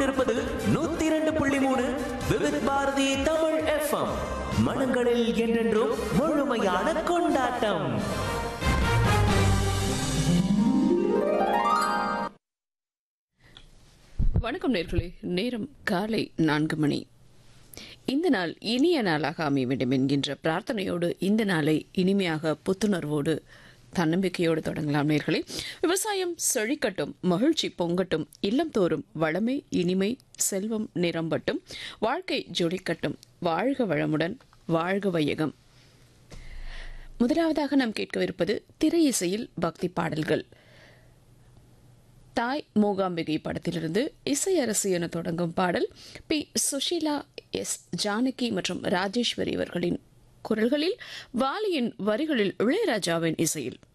கொண்டிருப்பது நூத்தி இரண்டு புள்ளி மூணு விவித் பாரதி தமிழ் எஃப்எம் மனங்களில் என்றென்றும் முழுமையான கொண்டாட்டம் வணக்கம் நேர்களே நேரம் காலை நான்கு மணி இந்த நாள் இனிய நாளாக அமைய வேண்டும் என்கின்ற பிரார்த்தனையோடு இந்த நாளை இனிமையாக புத்துணர்வோடு தன்னம்பிக்கையோடு தொடங்கலாம் நேர்களே விவசாயம் செழிக்கட்டும் மகிழ்ச்சி பொங்கட்டும் இல்லம் தோறும் வளமை இனிமை செல்வம் நிரம்பட்டும் வாழ்க்கை ஜொலிக்கட்டும் வாழ்க வளமுடன் வாழ்க வையகம் முதலாவதாக நாம் கேட்கவிருப்பது திரை இசையில் பக்தி பாடல்கள் தாய் மூகாம்பிகை படத்திலிருந்து இசையரசி என தொடங்கும் பாடல் பி சுஷீலா எஸ் ஜானகி மற்றும் ராஜேஸ்வரி அவர்களின் குரல்களில் வாலியின் வரிகளில் இளையராஜாவின் இசையில்